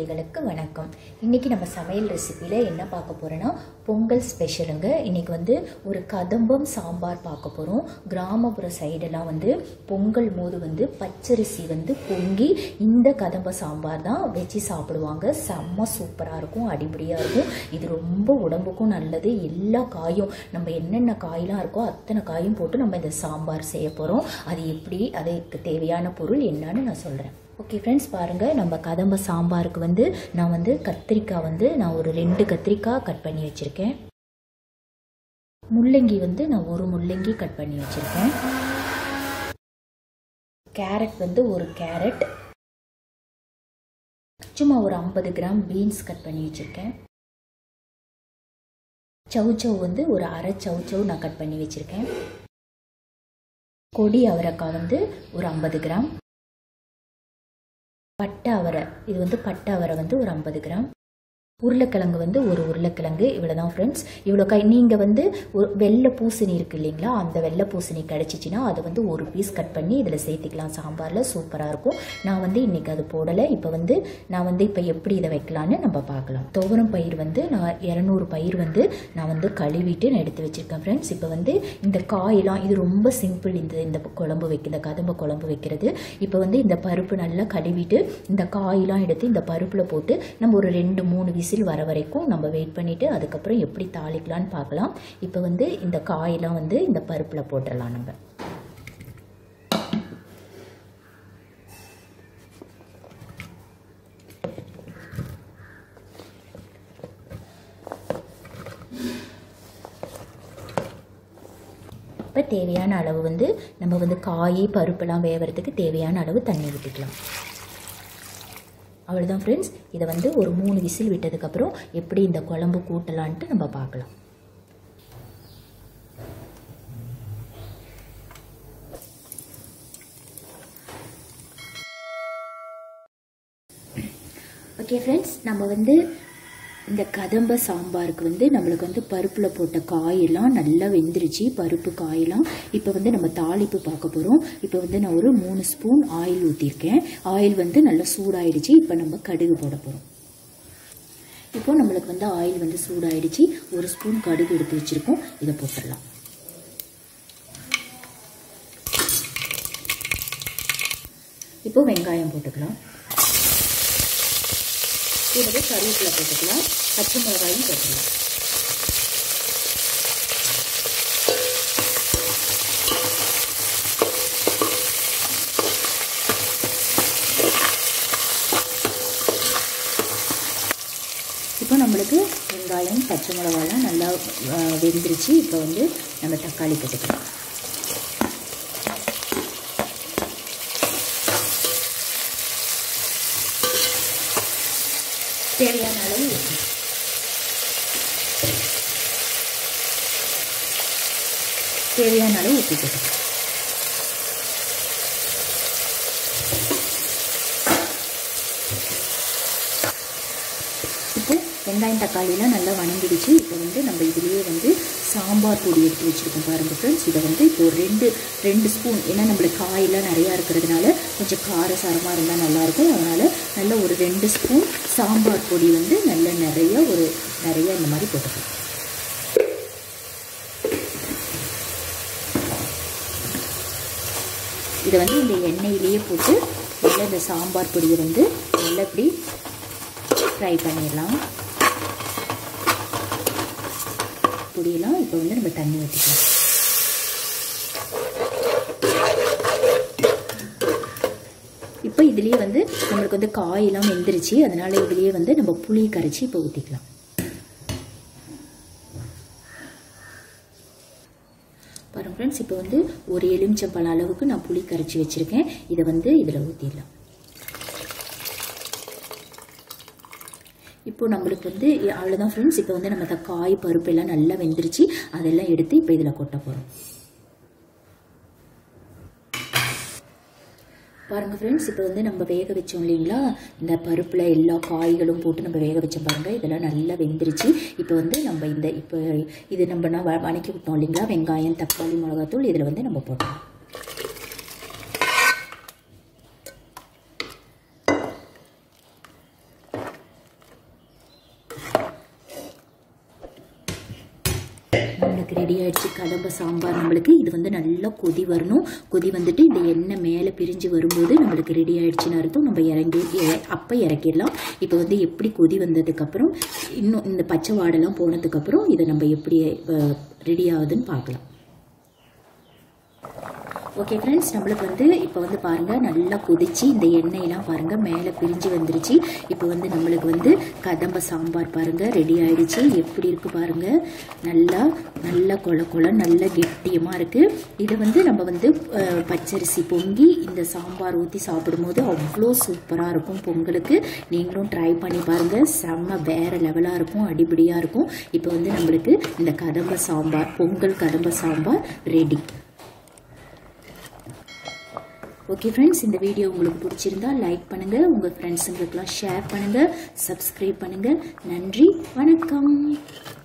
தோழிகளுக்கு வணக்கம் இன்னைக்கு நம்ம சமையல் ரெசிபியில் என்ன பார்க்க போறோம்னா பொங்கல் ஸ்பெஷலுங்க இன்னைக்கு வந்து ஒரு கதம்பம் சாம்பார் பார்க்க போகிறோம் கிராமப்புற சைடெல்லாம் வந்து பொங்கல் போது வந்து பச்சரிசி வந்து பொங்கி இந்த கதம்ப சாம்பார் தான் வச்சு சாப்பிடுவாங்க செம்ம சூப்பராக இருக்கும் அடிப்படியாக இருக்கும் இது ரொம்ப உடம்புக்கும் நல்லது எல்லா காயும் நம்ம என்னென்ன காயெல்லாம் இருக்கோ அத்தனை காயும் போட்டு நம்ம இந்த சாம்பார் செய்ய போகிறோம் அது எப்படி அதுக்கு தேவையான பொருள் என்னன்னு நான் சொல்கிறேன் ஓகே ஃப்ரெண்ட்ஸ் பாருங்கள் நம்ம கதம்ப சாம்பாருக்கு வந்து நான் வந்து கத்திரிக்காய் வந்து நான் ஒரு ரெண்டு கத்திரிக்காய் கட் பண்ணி வச்சுருக்கேன் முள்ளங்கி வந்து நான் ஒரு முள்ளங்கி கட் பண்ணி வச்சுருக்கேன் கேரட் வந்து ஒரு கேரட் சும்மா ஒரு ஐம்பது கிராம் பீன்ஸ் கட் பண்ணி வச்சுருக்கேன் சவுச்சவ் வந்து ஒரு அரை சவுச்சவ் நான் கட் பண்ணி வச்சுருக்கேன் கொடி அவரைக்காய் வந்து ஒரு ஐம்பது கிராம் பட்டை அவரை இது வந்து பட்டை அவரை வந்து ஒரு ஐம்பது கிராம் உருளைக்கிழங்கு வந்து ஒரு உருளைக்கிழங்கு இவ்வளோ தான் ஃப்ரெண்ட்ஸ் இவ்வளோ கை நீங்கள் வந்து ஒரு வெள்ளை பூசணி இருக்கு இல்லைங்களா அந்த வெள்ளை பூசணி கிடச்சிச்சின்னா அதை வந்து ஒரு பீஸ் கட் பண்ணி இதில் சேர்த்துக்கலாம் சாம்பாரில் சூப்பராக இருக்கும் நான் வந்து இன்றைக்கி அது போடலை இப்போ வந்து நான் வந்து இப்போ எப்படி இதை வைக்கலான்னு நம்ம பார்க்கலாம் துவரம் பயிர் வந்து நான் இரநூறு பயிர் வந்து நான் வந்து கழுவிட்டு நான் எடுத்து வச்சுருக்கேன் ஃப்ரெண்ட்ஸ் இப்போ வந்து இந்த காயெல்லாம் இது ரொம்ப சிம்பிள் இந்த இந்த குழம்பு வைக்க இந்த கதம்ப குழம்பு வைக்கிறது இப்போ வந்து இந்த பருப்பு நல்லா கழுவிட்டு இந்த காயெல்லாம் எடுத்து இந்த பருப்பில் போட்டு நம்ம ஒரு ரெண்டு மூணு விசில் வர வரைக்கும் நம்ம வெயிட் பண்ணிவிட்டு அதுக்கப்புறம் எப்படி தாளிக்கலான்னு பார்க்கலாம் இப்போ வந்து இந்த காயெல்லாம் வந்து இந்த பருப்பில் போட்டுடலாம் நம்ம இப்போ தேவையான அளவு வந்து நம்ம வந்து காய் பருப்பெல்லாம் வேவறதுக்கு தேவையான அளவு தண்ணி விட்டுக்கலாம் அவ்வளோதான் ஃப்ரெண்ட்ஸ் இதை வந்து ஒரு மூணு விசில் விட்டதுக்கப்புறம் எப்படி இந்த குழம்பு கூட்டலான்ட்டு நம்ம பார்க்கலாம் ஓகே ஃப்ரெண்ட்ஸ் நம்ம வந்து இந்த கதம்ப சாம்பாருக்கு வந்து நம்மளுக்கு வந்து பருப்பில் போட்ட காயெல்லாம் நல்லா வெந்துருச்சு பருப்பு காயெல்லாம் இப்போ வந்து நம்ம தாளிப்பு பார்க்க போகிறோம் இப்போ வந்து நான் ஒரு மூணு ஸ்பூன் ஆயில் ஊற்றிருக்கேன் ஆயில் வந்து நல்லா சூடாயிடுச்சு இப்போ நம்ம கடுகு போட போகிறோம் இப்போ நம்மளுக்கு வந்து ஆயில் வந்து சூடாயிடுச்சு ஒரு ஸ்பூன் கடுகு எடுத்து வச்சுருக்கோம் இதை போட்டுடலாம் இப்போ வெங்காயம் போட்டுக்கலாம் கூடவே கருவேப்பிலை போட்டுக்கலாம் பச்சை மிளகாயும் போட்டுக்கலாம் இப்போ நம்மளுக்கு வெங்காயம் பச்சை மிளகாலாம் நல்லா வெந்துருச்சு இப்போ வந்து நம்ம தக்காளி போட்டுக்கலாம் தேவையான அளவு ஊற்றி தேவையான அளவு ஊற்றிக்கிட்டோம் இப்போ வெங்காயம் தக்காளிலாம் நல்லா வணங்கிடுச்சு இப்போ வந்து நம்ம இதுலேயே வந்து சாம்பார் பொடி எடுத்து வச்சுருக்கோம் பாருங்கள் ஃப்ரெண்ட்ஸ் இதை வந்து இப்போ ஒரு ரெண்டு ரெண்டு ஸ்பூன் ஏன்னா நம்மளுக்கு காயெல்லாம் நிறையா இருக்கிறதுனால கொஞ்சம் காரசாரமாக இருந்தால் நல்லாயிருக்கும் அதனால் நல்ல ஒரு ரெண்டு ஸ்பூன் சாம்பார் பொடி வந்து நல்ல நிறைய ஒரு நிறைய இந்த மாதிரி போட்டுக்கலாம் இதை வந்து இந்த எண்ணெயிலேயே போட்டு நல்லா இந்த சாம்பார் பொடியை வந்து நல்லா இப்படி ஃப்ரை பண்ணிடலாம் பொடியெல்லாம் இப்போ வந்து நம்ம தண்ணி ஊற்றிக்கலாம் இப்போ இதுலேயே வந்து நம்மளுக்கு வந்து காயெல்லாம் வெந்துருச்சு அதனால இதுலேயே வந்து நம்ம புளி கரைச்சி இப்போ ஊற்றிக்கலாம் பாருங்க ஃப்ரெண்ட்ஸ் இப்போ வந்து ஒரு எலுமிச்சம்பழம் அளவுக்கு நான் புளி கரைச்சி வச்சுருக்கேன் இதை வந்து இதில் ஊற்றிடலாம் இப்போ நம்மளுக்கு வந்து அவ்வளோதான் ஃப்ரெண்ட்ஸ் இப்போ வந்து நம்ம காய் பருப்பு எல்லாம் நல்லா வெந்துருச்சு அதெல்லாம் எடுத்து இப்போ இதில் கொட்ட போகிறோம் பாருங்கள் ஃப்ரெண்ட்ஸ் இப்போ வந்து நம்ம வேக வச்சோம் இல்லைங்களா இந்த பருப்பில் எல்லா காய்களும் போட்டு நம்ம வேக வச்சோம் பாருங்கள் இதெல்லாம் நல்லா வெந்துருச்சு இப்போ வந்து நம்ம இந்த இப்போ இது நம்ம நான் வ- வணக்கி விட்டோம் இல்லைங்களா வெங்காயம் தக்காளி மிளகாத்தூள் இதில் வந்து நம்ம போட்டோம் நம்மளுக்கு ரெடி ஆயிடுச்சு கதம்ப சாம்பார் நம்மளுக்கு இது வந்து நல்லா கொதி வரணும் கொதி வந்துட்டு இந்த எண்ணெய் மேலே பிரிஞ்சு வரும்போது நம்மளுக்கு ரெடி ஆயிடுச்சுன்னு அர்த்தம் நம்ம இறங்கி இற- அப்போ இறக்கிடலாம் இப்போ வந்து எப்படி கொதி வந்ததுக்கப்புறம் இன்னும் இந்த பச்சை வாடெல்லாம் போனதுக்கப்புறம் இதை நம்ம எப்படி ரெடி ஆகுதுன்னு பார்க்கலாம் ஓகே ஃப்ரெண்ட்ஸ் நம்மளுக்கு வந்து இப்போ வந்து பாருங்கள் நல்லா கொதிச்சு இந்த எண்ணெயெல்லாம் பாருங்கள் மேலே பிரிஞ்சு வந்துருச்சு இப்போ வந்து நம்மளுக்கு வந்து கதம்ப சாம்பார் பாருங்கள் ரெடி ஆயிடுச்சு எப்படி இருக்கு பாருங்கள் நல்லா நல்லா கொல கொல நல்ல கெட்டியமாக இருக்குது இதை வந்து நம்ம வந்து அஹ், பச்சரிசி பொங்கி இந்த சாம்பார் ஊற்றி சாப்பிடும்போது அவ்வளோ சூப்பராக இருக்கும் பொங்கலுக்கு நீங்களும் ட்ரை பண்ணி பாருங்கள் செம்ம வேறு லெவலாக இருக்கும் அடிபடியாக இருக்கும் இப்போ வந்து நம்மளுக்கு இந்த கதம்ப சாம்பார் பொங்கல் கதம்ப சாம்பார் ரெடி ஓகே ஃப்ரெண்ட்ஸ் இந்த வீடியோ உங்களுக்கு பிடிச்சிருந்தா லைக் பண்ணுங்க உங்க ஃப்ரெண்ட்ஸுங்களுக்கெல்லாம் ஷேர் பண்ணுங்க சப்ஸ்கிரைப் பண்ணுங்க நன்றி வணக்கம்